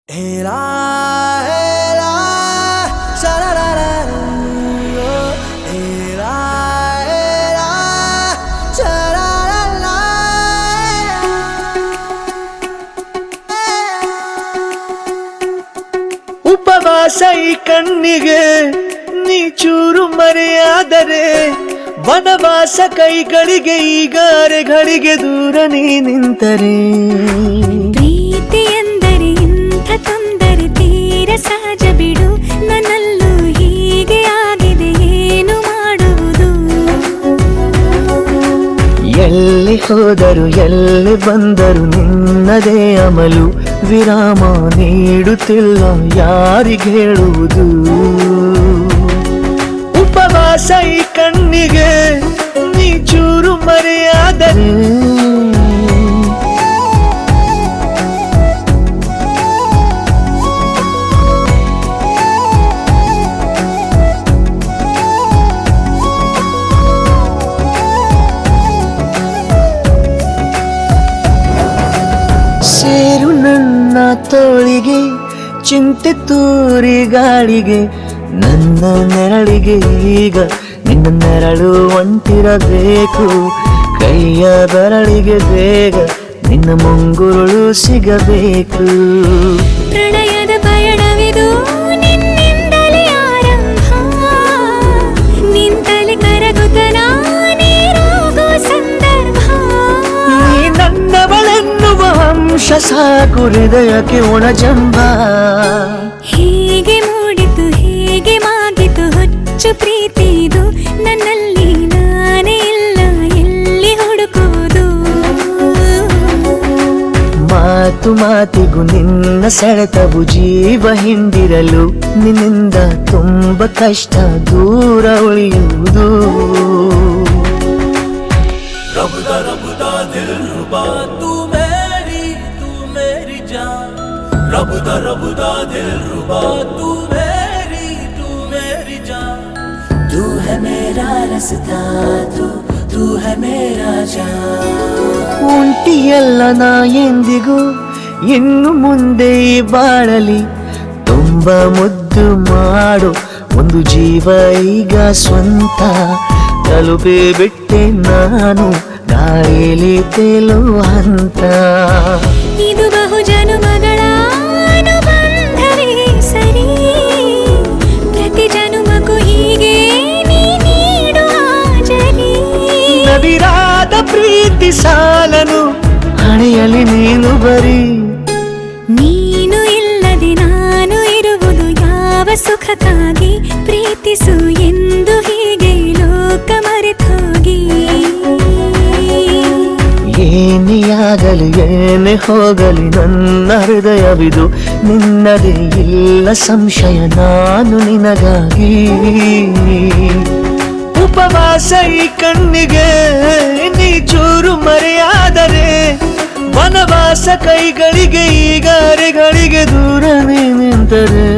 Ela, ela, sha-la-la-la-la, ela, ela, sha-la-la-la. ಉಪವಾಸ ಈ ಕಣ್ಣಿಗೆ ನೀ ಚೂರು ಮರೆಯಾದರೆ ವನವಾಸ ಕೈಗಳಿಗೆ ಈಗ ಅರೆಗಳಿಗೆ ದೂರ ನೀ ನಿಂತರೆ ಪ್ರೀತಿ ಎಂದರೆ ಇಂಥ ತೊಂದರೆ ತೀರ ಸಹಜ ಬಿಡು ನನ್ನಲ್ಲೂ ಹೀಗೆ ಆಗಿದೆ ಏನು ಮಾಡುವುದು ಎಲ್ಲಿ ಹೋದರು ಎಲ್ಲಿ ಬಂದರು ನಿನ್ನದೇ ಅಮಲು ವಿರಾಮ ನೀಡುತ್ತಿಲ್ಲ ಯಾರಿಗೆ ಹೇಳುವುದು ಉಪವಾಸ ಈ ಕಣ್ಣಿಗೆ ನೀ ಚೂರು ಮರೆಯಾದರೆ ಸೇರು ನನ್ನ ತೋಳಿಗೆ ಚಿಂತೆ ತೂರಿ ಗಾಳಿಗೆ ನನ್ನ ನೆರಳಿಗೆ ಈಗ ನಿನ್ನ ನೆರಳು ಒಂಟಿರಬೇಕು ಕೈಯ ಬೆರಳಿಗೆ ಬೇಗ ನಿನ್ನ ಮುಂಗುರುಳು ಸಿಗಬೇಕು ಪ್ರಣಯದ ಪಯಣವಿದು ನಿನ್ನಿಂದಲೇ ಆರಂಭ ನಿಂತಲೇ ಕರಗುತ್ತ ನೀರಾಗೋ ಸಂದರ್ಭ ನೀ ನನ್ನವಳೆನ್ನುವ ಅಂಶ ಸಾಕು ಹೃದಯಕ್ಕೆ ಒಣಜಂಬ ಹೀಗೆ ಮೂಡಿತು ಹೀಗೆ ಮಾಗಿತು ಹುಚ್ಚು ಪ್ರೀತಿದು ನನ್ನಲ್ಲಿ ನಾನೇ ಇಲ್ಲ ಎಲ್ಲಿ ಹುಡುಕುವುದು ಮಾತು ಮಾತಿಗೂ ನಿನ್ನ ಸೆಳೆತವು ಜೀವ ಹಿಂದಿರಲು ನಿನ್ನಿಂದ ತುಂಬ ಕಷ್ಟ ದೂರ ಉಳಿಯುವುದು तू मेरी तू मेरी जान रब दा रब दा दिल रुबा तू मेरी तू मेरी जान तू है मेरा रास्ता तू तू है मेरा जान ಒಂಟಿಯಲ್ಲ ನಾ ಎಂದಿಗೂ ಇನ್ನು ಮುಂದೆ ಈ ಬಾಳಲಿ ತುಂಬ ಮುದ್ದು ಮಾಡು ಒಂದು ಜೀವ ಈಗ ಸ್ವಂತ ತಲುಪಿ ಬಿಟ್ಟೆ ನಾನು ಗಾಳಿಲಿ ತೇಲುವ ಹಂತ ಇದು ಬಹು ಜನುಮಗಳ ಅನುಬಂಧವೇ ಸರಿ ಪ್ರತಿ ಜನುಮಕ್ಕೂ ಹೀಗೆ ನೀ ನೀಡುವ ಜರಿ ನವಿರಾದ ಪ್ರೀತಿ ಸಾಲನು ಹಣೆಯಲ್ಲಿ ನೀನು ಬರೀ ನೀನು ಇಲ್ಲದೆ ನಾನು ಇರುವುದು ಯಾವ ಸುಖಕ್ಕಾಗಿ ಪ್ರೀತಿಸು ಎಂದು ಹೀಗೆ ಲೋಕ ಮರೆತೋಗಿ ಏನೇ ಆಗಲಿ ಏನೇ ಹೋಗಲಿ ನನ್ನ ಹೃದಯವಿದು ನಿನ್ನದೇ ಇಲ್ಲ ಸಂಶಯ ನಾನು ನಿನಗಾಗಿ ಉಪವಾಸ ಈ ಕಣ್ಣಿಗೆ ನೀ ಚೂರು ಮರೆಯಾದರೆ ವನವಾಸ ಕೈಗಳಿಗೆ ಈಗ ಅರೆಗಳಿಗೆ ದೂರ ನೀ ನಿಂತರೆ